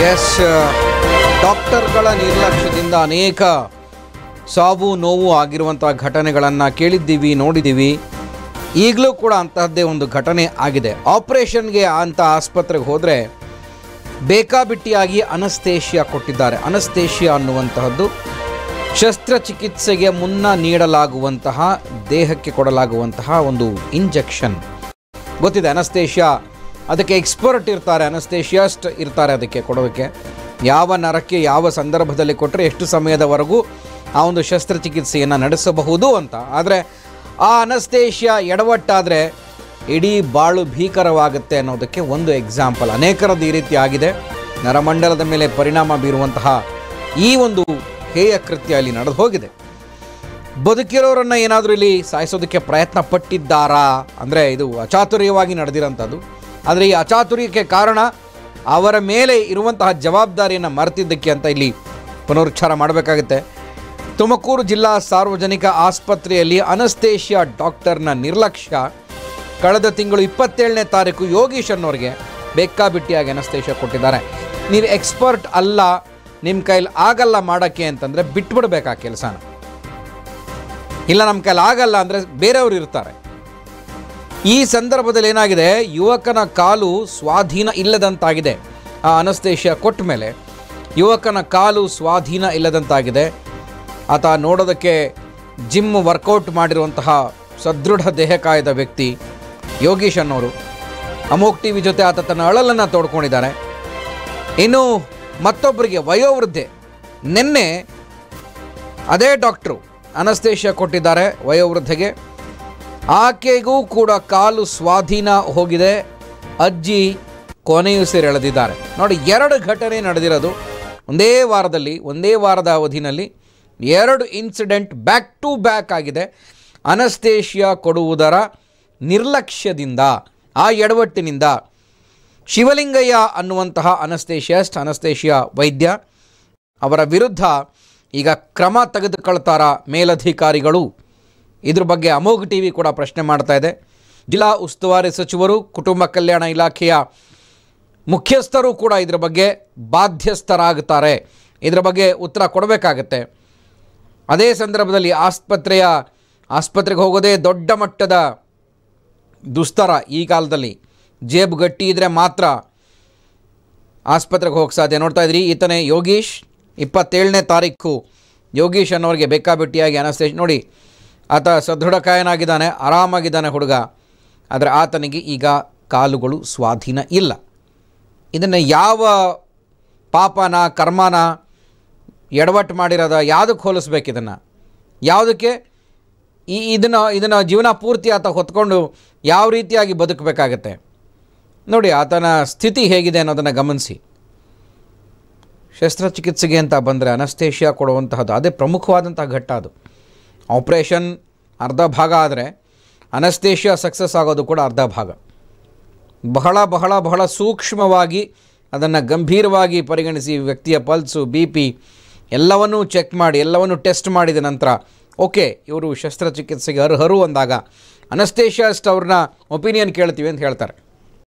S ಡಾಕ್ಟರ್ಗಳ ನಿರ್ಲಕ್ಷ್ಯದಿಂದ ಅನೇಕ ಸಾವು ನೋವು ಆಗಿರುವಂಥ ಘಟನೆಗಳನ್ನು ಕೇಳಿದ್ದೀವಿ ನೋಡಿದ್ದೀವಿ ಈಗಲೂ ಕೂಡ ಅಂತಹದ್ದೇ ಒಂದು ಘಟನೆ ಆಗಿದೆ ಆಪರೇಷನ್ಗೆ ಅಂತ ಆಸ್ಪತ್ರೆಗೆ ಹೋದರೆ ಬೇಕಾಬಿಟ್ಟಿಯಾಗಿ ಅನಸ್ತೇಷಿಯಾ ಕೊಟ್ಟಿದ್ದಾರೆ ಅನಸ್ತೇಷಿಯಾ ಅನ್ನುವಂತಹದ್ದು ಶಸ್ತ್ರಚಿಕಿತ್ಸೆಗೆ ಮುನ್ನ ನೀಡಲಾಗುವಂತಹ ದೇಹಕ್ಕೆ ಕೊಡಲಾಗುವಂತಹ ಒಂದು ಇಂಜೆಕ್ಷನ್ ಗೊತ್ತಿದೆ ಅನಸ್ತೇಷಿಯಾ ಅದಕ್ಕೆ ಎಕ್ಸ್ಪರ್ಟ್ ಇರ್ತಾರೆ ಅನಸ್ತೇಷಿಯಾಸ್ಟ್ ಇರ್ತಾರೆ ಅದಕ್ಕೆ ಕೊಡೋದಕ್ಕೆ ಯಾವ ನರಕ್ಕೆ ಯಾವ ಸಂದರ್ಭದಲ್ಲಿ ಕೊಟ್ಟರೆ ಎಷ್ಟು ಸಮಯದವರೆಗೂ ಆ ಒಂದು ಶಸ್ತ್ರಚಿಕಿತ್ಸೆಯನ್ನು ನಡೆಸಬಹುದು ಅಂತ ಆದರೆ ಆ ಅನಸ್ತೇಷಿಯಾ ಎಡವಟ್ಟಾದರೆ ಇಡೀ ಬಾಳು ಭೀಕರವಾಗುತ್ತೆ ಅನ್ನೋದಕ್ಕೆ ಒಂದು ಎಕ್ಸಾಂಪಲ್ ಅನೇಕರದ್ದು ಈ ರೀತಿ ಆಗಿದೆ ನರಮಂಡಲದ ಮೇಲೆ ಪರಿಣಾಮ ಬೀರುವಂತಹ ಈ ಒಂದು ಹೇಯ ಕೃತ್ಯ ಅಲ್ಲಿ ನಡೆದು ಹೋಗಿದೆ ಬದುಕಿರೋರನ್ನ ಏನಾದರೂ ಇಲ್ಲಿ ಸಾಯಿಸೋದಕ್ಕೆ ಪ್ರಯತ್ನ ಪಟ್ಟಿದ್ದಾರಾ ಅಂದರೆ ಇದು ಅಚಾತುರ್ಯವಾಗಿ ನಡೆದಿರೋಂಥದ್ದು ಆದರೆ ಈ ಅಚಾತುರ್ಯಕ್ಕೆ ಕಾರಣ ಅವರ ಮೇಲೆ ಇರುವಂತಹ ಜವಾಬ್ದಾರಿಯನ್ನು ಮರೆತಿದ್ದಕ್ಕೆ ಅಂತ ಇಲ್ಲಿ ಪುನರುಚ್ಚಾರ ಮಾಡಬೇಕಾಗುತ್ತೆ ತುಮಕೂರು ಜಿಲ್ಲಾ ಸಾರ್ವಜನಿಕ ಆಸ್ಪತ್ರೆಯಲ್ಲಿ ಅನಸ್ತೇಷಿಯಾ ಡಾಕ್ಟರ್ನ ನಿರ್ಲಕ್ಷ್ಯ ಕಳೆದ ತಿಂಗಳು ಇಪ್ಪತ್ತೇಳನೇ ತಾರೀಕು ಯೋಗೀಶ್ ಅನ್ನೋರಿಗೆ ಬೇಕಾಬಿಟ್ಟಿಯಾಗಿ ಅನಸ್ತೇಷಿಯಾ ಕೊಟ್ಟಿದ್ದಾರೆ ನೀವು ಎಕ್ಸ್ಪರ್ಟ್ ಅಲ್ಲ ನಿಮ್ಮ ಕೈಲಿ ಆಗಲ್ಲ ಮಾಡೋಕ್ಕೆ ಅಂತಂದರೆ ಬಿಟ್ಬಿಡ್ಬೇಕು ಆ ಕೆಲಸನ ಇಲ್ಲ ನಮ್ಮ ಕೈಲಿ ಆಗಲ್ಲ ಅಂದರೆ ಬೇರೆಯವರು ಇರ್ತಾರೆ ಈ ಸಂದರ್ಭದಲ್ಲಿ ಏನಾಗಿದೆ ಯುವಕನ ಕಾಲು ಸ್ವಾಧೀನ ಇಲ್ಲದಂತಾಗಿದೆ ಆ ಅನಸ್ತೇಷಿಯಾ ಕೊಟ್ಟ ಮೇಲೆ ಯುವಕನ ಕಾಲು ಸ್ವಾಧೀನ ಇಲ್ಲದಂತಾಗಿದೆ ಆತ ನೋಡೋದಕ್ಕೆ ಜಿಮ್ ವರ್ಕೌಟ್ ಮಾಡಿರುವಂತಹ ಸದೃಢ ದೇಹಕಾಯದ ವ್ಯಕ್ತಿ ಯೋಗೀಶ್ ಅನ್ನೋರು ಅಮೋಕ್ ಟಿ ವಿ ಜೊತೆ ಆತ ತನ್ನ ಅಳಲನ್ನು ತೋಡ್ಕೊಂಡಿದ್ದಾನೆ ಇನ್ನು ಮತ್ತೊಬ್ಬರಿಗೆ ವಯೋವೃದ್ಧೆ ನಿನ್ನೆ ಅದೇ ಡಾಕ್ಟ್ರು ಅನಸ್ತೇಷಿಯಾ ಕೊಟ್ಟಿದ್ದಾರೆ ವಯೋವೃದ್ಧೆಗೆ ಆಕೆಗೂ ಕೂಡ ಕಾಲು ಸ್ವಾಧೀನ ಹೋಗಿದೆ ಅಜ್ಜಿ ಕೊನೆಯುಸಿರೆಳೆದಿದ್ದಾರೆ ನೋಡಿ ಎರಡು ಘಟನೆ ನಡೆದಿರೋದು ಒಂದೇ ವಾರದಲ್ಲಿ ಒಂದೇ ವಾರದ ಅವಧಿನಲ್ಲಿ ಎರಡು ಇನ್ಸಿಡೆಂಟ್ ಬ್ಯಾಕ್ ಟು ಬ್ಯಾಕ್ ಆಗಿದೆ ಅನಸ್ತೇಷಿಯಾ ಕೊಡುವುದರ ನಿರ್ಲಕ್ಷ್ಯದಿಂದ ಆ ಎಡವಟ್ಟಿನಿಂದ ಶಿವಲಿಂಗಯ್ಯ ಅನ್ನುವಂತಹ ಅನಸ್ತೇಷಿಯಸ್ಟ್ ಅನಸ್ತೇಷಿಯಾ ವೈದ್ಯ ಅವರ ವಿರುದ್ಧ ಈಗ ಕ್ರಮ ತೆಗೆದುಕೊಳ್ತಾರ ಮೇಲಧಿಕಾರಿಗಳು ಇದ್ರ ಬಗ್ಗೆ ಅಮೋಘ್ ಟಿ ವಿ ಕೂಡ ಪ್ರಶ್ನೆ ಮಾಡ್ತಾ ಇದೆ ಜಿಲ್ಲಾ ಉಸ್ತುವಾರಿ ಸಚಿವರು ಕುಟುಂಬ ಕಲ್ಯಾಣ ಇಲಾಖೆಯ ಮುಖ್ಯಸ್ಥರು ಕೂಡ ಇದ್ರ ಬಗ್ಗೆ ಬಾಧ್ಯಸ್ಥರಾಗುತ್ತಾರೆ ಇದರ ಬಗ್ಗೆ ಉತ್ತರ ಕೊಡಬೇಕಾಗತ್ತೆ ಅದೇ ಸಂದರ್ಭದಲ್ಲಿ ಆಸ್ಪತ್ರೆಯ ಆಸ್ಪತ್ರೆಗೆ ಹೋಗೋದೇ ದೊಡ್ಡ ಮಟ್ಟದ ದುಸ್ತರ ಈ ಕಾಲದಲ್ಲಿ ಜೇಬು ಗಟ್ಟಿ ಇದ್ದರೆ ಮಾತ್ರ ಆಸ್ಪತ್ರೆಗೆ ಹೋಗಕ್ಕೆ ಸಾಧ್ಯ ನೋಡ್ತಾ ಇದ್ರಿ ಈತನೇ ಯೋಗೀಶ್ ಇಪ್ಪತ್ತೇಳನೇ ತಾರೀಕು ಯೋಗೀಶ್ ಅನ್ನೋರಿಗೆ ಬೇಕಾಬಿಟ್ಟಿಯಾಗಿ ಅನಸ್ತೇಶ್ ನೋಡಿ ಆತ ಸದೃಢಕಾಯನಾಗಿದ್ದಾನೆ ಆರಾಮಾಗಿದ್ದಾನೆ ಹುಡುಗ ಆದರೆ ಆತನಿಗೆ ಈಗ ಕಾಲುಗಳು ಸ್ವಾಧೀನ ಇಲ್ಲ ಇದನ್ನು ಯಾವ ಪಾಪನ ಕರ್ಮನ ಎಡವಟ್ಟು ಮಾಡಿರೋದ ಯಾವುದಕ್ಕೆ ಹೋಲಿಸ್ಬೇಕು ಇದನ್ನು ಯಾವುದಕ್ಕೆ ಈ ಇದನ್ನು ಇದನ್ನು ಜೀವನ ಪೂರ್ತಿ ಆತ ಹೊತ್ಕೊಂಡು ಯಾವ ರೀತಿಯಾಗಿ ಬದುಕಬೇಕಾಗತ್ತೆ ನೋಡಿ ಆತನ ಸ್ಥಿತಿ ಹೇಗಿದೆ ಅನ್ನೋದನ್ನು ಗಮನಿಸಿ ಶಸ್ತ್ರಚಿಕಿತ್ಸೆಗೆ ಅಂತ ಬಂದರೆ ಅನಸ್ತೇಷಿಯಾ ಕೊಡುವಂತಹದ್ದು ಅದೇ ಪ್ರಮುಖವಾದಂತಹ ಘಟ್ಟ ಅದು ಆಪ್ರೇಷನ್ ಅರ್ಧ ಭಾಗ ಆದರೆ ಅನಸ್ತೇಷಿಯಾ ಸಕ್ಸಸ್ ಆಗೋದು ಕೂಡ ಅರ್ಧ ಭಾಗ ಬಹಳ ಬಹಳ ಬಹಳ ಸೂಕ್ಷ್ಮವಾಗಿ ಅದನ್ನು ಗಂಭೀರವಾಗಿ ಪರಿಗಣಿಸಿ ವ್ಯಕ್ತಿಯ ಪಲ್ಸು ಬಿ ಪಿ ಎಲ್ಲವನ್ನೂ ಚೆಕ್ ಮಾಡಿ ಎಲ್ಲವನ್ನೂ ಟೆಸ್ಟ್ ಮಾಡಿದ ನಂತರ ಓಕೆ ಇವರು ಶಸ್ತ್ರಚಿಕಿತ್ಸೆಗೆ ಅರ್ಹರು ಅಂದಾಗ ಅನಸ್ತೇಷಿಯಾಸ್ಟ್ ಅವ್ರನ್ನ ಒಪಿನಿಯನ್ ಕೇಳ್ತೀವಿ ಅಂತ ಹೇಳ್ತಾರೆ